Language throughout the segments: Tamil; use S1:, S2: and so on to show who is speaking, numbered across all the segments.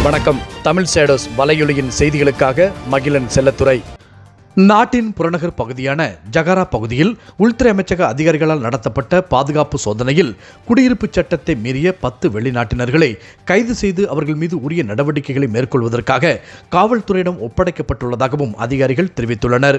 S1: வணக்கம் தமிழ் சேடோஸ் வலையொலியின் செய்திகளுக்காக மகிழன் செல்லத்துறை நாட்டின் புறநகர் பகுதியான ஜகாரா பகுதியில் உள்துறை அமைச்சக அதிகாரிகளால் நடத்தப்பட்ட பாதுகாப்பு சோதனையில் குடியிருப்பு சட்டத்தை மீறிய பத்து வெளிநாட்டினர்களை கைது செய்து அவர்கள் மீது உரிய நடவடிக்கைகளை மேற்கொள்வதற்காக காவல்துறையிடம் ஒப்படைக்கப்பட்டுள்ளதாகவும் அதிகாரிகள் தெரிவித்துள்ளனர்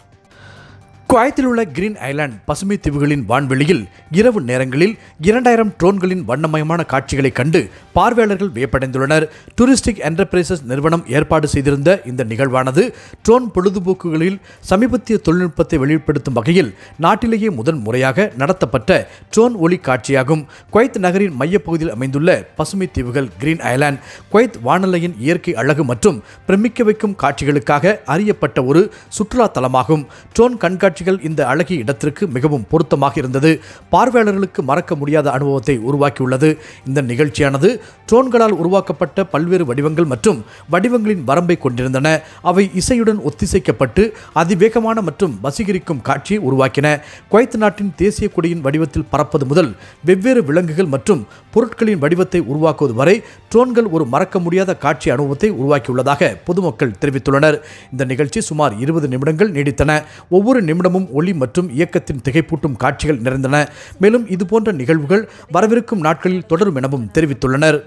S1: குவைத்தில் உள்ள கிரீன் ஐலாண்ட் பசுமை தீவுகளின் வான்வெளியில் இரவு நேரங்களில் இரண்டாயிரம் ட்ரோன்களின் வண்ணமயமான காட்சிகளை கண்டு பார்வையாளர்கள் வியப்படைந்துள்ளனர் டூரிஸ்டிக் என்டர்பிரைசஸ் நிறுவனம் ஏற்பாடு செய்திருந்த இந்த நிகழ்வானது ட்ரோன் பொழுதுபோக்குகளில் சமீபத்திய தொழில்நுட்பத்தை வெளிப்படுத்தும் வகையில் நாட்டிலேயே முதன் முறையாக நடத்தப்பட்ட ட்ரோன் ஒளி காட்சியாகும் குவைத் நகரின் மையப்பகுதியில் அமைந்துள்ள பசுமை தீவுகள் கிரீன் ஐலாண்ட் குவைத் வானலையின் இயற்கை அழகு மற்றும் பிரமிக்க வைக்கும் காட்சிகளுக்காக அறியப்பட்ட ஒரு சுற்றுலா தலமாகும் ட்ரோன் கண்காட்சிகள் இந்த அழகிய இடத்திற்கு மிகவும் பொருத்தமாக இருந்தது பார்வையாளர்களுக்கு மறக்க முடியாத அனுபவத்தை உருவாக்கியுள்ளது இந்த நிகழ்ச்சியானது ட்ரோன்களால் உருவாக்கப்பட்ட பல்வேறு வடிவங்கள் மற்றும் வடிவங்களின் வரம்பை கொண்டிருந்தன அவை இசையுடன் ஒத்திசைக்கப்பட்டு அதிவேகமான மற்றும் வசீகரிக்கும் காட்சியை உருவாக்கின குவைத் நாட்டின் தேசிய கொடியின் வடிவத்தில் பறப்பது முதல் வெவ்வேறு விலங்குகள் மற்றும் பொருட்களின் வடிவத்தை உருவாக்குவது வரை ட்ரோன்கள் ஒரு மறக்க முடியாத காட்சி அனுபவத்தை உருவாக்கியுள்ளதாக பொதுமக்கள் தெரிவித்துள்ளனர் இந்த நிகழ்ச்சி சுமார் இருபது நிமிடங்கள் நீடித்தன ஒவ்வொரு நிமிடமும் ஒளி மற்றும் இயக்கத்தின் திகைப்பூட்டும் காட்சிகள் நிறைந்தன மேலும் இதுபோன்ற நிகழ்வுகள் வரவிருக்கும் நாட்களில் தொடரும் எனவும் தெரிவித்துள்ளனர்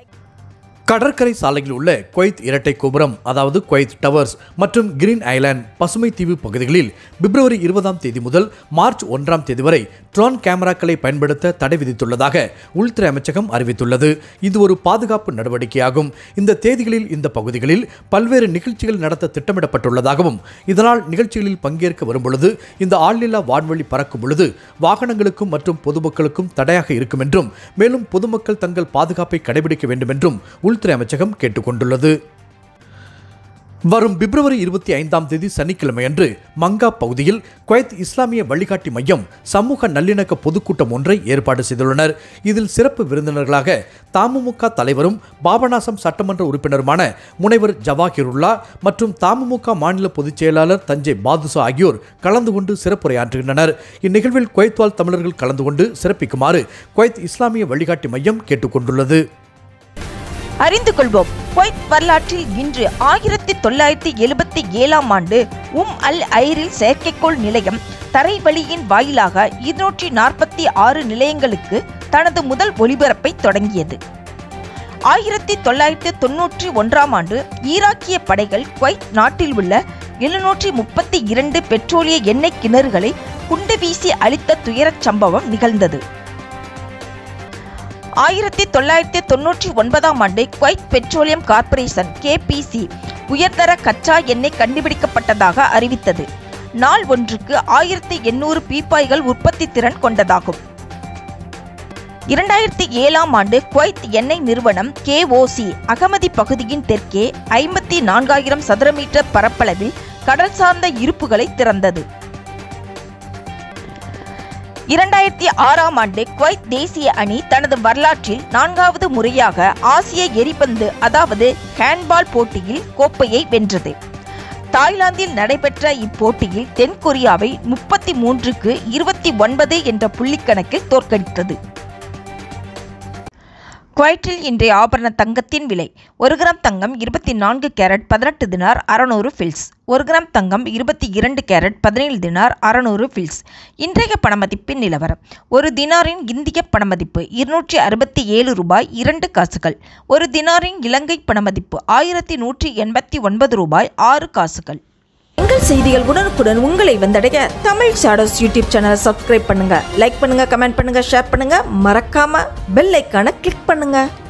S1: கடற்கரை சாலையில் உள்ள குவைத் இரட்டை கோபுரம் அதாவது குவைத் டவர்ஸ் மற்றும் கிரீன் ஐலாண்ட் பசுமை தீவு பகுதிகளில் பிப்ரவரி இருபதாம் தேதி முதல் மார்ச் ஒன்றாம் தேதி வரை ட்ரோன் கேமராக்களை பயன்படுத்த தடை விதித்துள்ளதாக உள்துறை அமைச்சகம் அறிவித்துள்ளது இது ஒரு பாதுகாப்பு நடவடிக்கையாகும் இந்த தேதிகளில் இந்த பகுதிகளில் பல்வேறு நிகழ்ச்சிகள் நடத்த திட்டமிடப்பட்டுள்ளதாகவும் இதனால் நிகழ்ச்சிகளில் பங்கேற்க வரும்பொழுது இந்த ஆளில்லா வான்வழி பறக்கும் பொழுது வாகனங்களுக்கும் மற்றும் பொதுமக்களுக்கும் தடையாக இருக்கும் என்றும் மேலும் பொதுமக்கள் தங்கள் பாதுகாப்பை கடைபிடிக்க வேண்டும் என்றும் உள்துறை அமைச்சகம் கேட்டுக்கொண்டுள்ளது வரும் பிப்ரவரி இருபத்தி ஐந்தாம் தேதி சனிக்கிழமையன்று மங்கா பகுதியில் குவைத் இஸ்லாமிய வழிகாட்டி மையம் சமூக நல்லிணக்க பொதுக்கூட்டம் ஒன்றை ஏற்பாடு செய்துள்ளனர் இதில் சிறப்பு விருந்தினர்களாக தமுமுக தலைவரும் பாபநாசம் சட்டமன்ற உறுப்பினருமான முனைவர் ஜவாஹிருல்லா மற்றும் தமுமுக மாநில பொதுச் செயலாளர் தஞ்சை பாதுசா ஆகியோர் கலந்து கொண்டு சிறப்புரையாற்றுகின்றனர் இந்நிகழ்வில் குவைத் வாழ் தமிழர்கள் கலந்து கொண்டு சிறப்பிக்குமாறு குவைத் இஸ்லாமிய வழிகாட்டி மையம் கேட்டுக்கொண்டுள்ளது
S2: அறிந்து கொள்வோம் குவைத் வரலாற்றில் இன்று ஆயிரத்தி தொள்ளாயிரத்தி எழுபத்தி ஏழாம் ஆண்டு உம் அல் ஐரில் செயற்கைக்கோள் நிலையம் தரைவழியின் வாயிலாக இருநூற்றி நாற்பத்தி ஆறு நிலையங்களுக்கு தனது முதல் ஒளிபரப்பை தொடங்கியது ஆயிரத்தி தொள்ளாயிரத்தி தொன்னூற்றி ஒன்றாம் ஆண்டு ஈராக்கிய படைகள் குவைத் நாட்டில் உள்ள எழுநூற்றி முப்பத்தி இரண்டு பெட்ரோலிய எண்ணெய் கிணறுகளை குண்டு வீசி அழித்த துயரச் சம்பவம் நிகழ்ந்தது ஆயிரத்தி தொள்ளாயிரத்தி தொன்னூற்றி ஒன்பதாம் ஆண்டு குவைத் பெட்ரோலியம் கார்ப்பரேஷன் கேபிசி உயர்தர கச்சா எண்ணெய் கண்டுபிடிக்கப்பட்டதாக அறிவித்தது நாள் ஒன்றுக்கு ஆயிரத்தி எண்ணூறு பீப்பாய்கள் உற்பத்தி திறன் கொண்டதாகும் இரண்டாயிரத்தி ஏழாம் ஆண்டு குவைத் எண்ணெய் நிறுவனம் கேஓசி அகமதி பகுதியின் தெற்கே ஐம்பத்தி நான்காயிரம் சதுர மீட்டர் பரப்பளவில் கடல் சார்ந்த இருப்புகளை திறந்தது இரண்டாயிரத்தி ஆறாம் ஆண்டு குவைத் தேசிய அணி தனது வரலாற்றில் நான்காவது முறையாக ஆசிய எரிபந்து அதாவது ஹேண்ட்பால் போட்டியில் கோப்பையை வென்றது தாய்லாந்தில் நடைபெற்ற இப்போட்டியில் தென்கொரியாவை முப்பத்தி மூன்றுக்கு இருபத்தி ஒன்பது என்ற புள்ளிக்கணக்கில் தோற்கடித்தது குவைட்டில் இன்றைய ஆபரண தங்கத்தின் விலை ஒரு கிராம் தங்கம் இருபத்தி நான்கு கேரட் பதினெட்டு தினார் அறநூறு ஃபில்ஸ் ஒரு கிராம் தங்கம் இருபத்தி இரண்டு கேரட் பதினேழு தினார் அறநூறு ஃபில்ஸ் இன்றைய பணமதிப்பின் நிலவரம் ஒரு தினாரின் இந்திய பணமதிப்பு இருநூற்றி அறுபத்தி ஏழு ரூபாய் இரண்டு காசுகள் ஒரு தினாரின் இலங்கை பணமதிப்பு ஆயிரத்தி நூற்றி எண்பத்தி ஒன்பது ரூபாய் ஆறு காசுகள்
S3: எங்கள் செய்திகள் உடனுக்குடன் உங்களை வந்தடைய தமிழ் ஷாடோஸ் யூடியூப் சேனலை சப்ஸ்கிரைப் பண்ணுங்க லைக் பண்ணுங்க கமெண்ட் பண்ணுங்க ஷேர் பண்ணுங்க மறக்காம பெல் ஐக்கானை கிளிக் பண்ணுங்க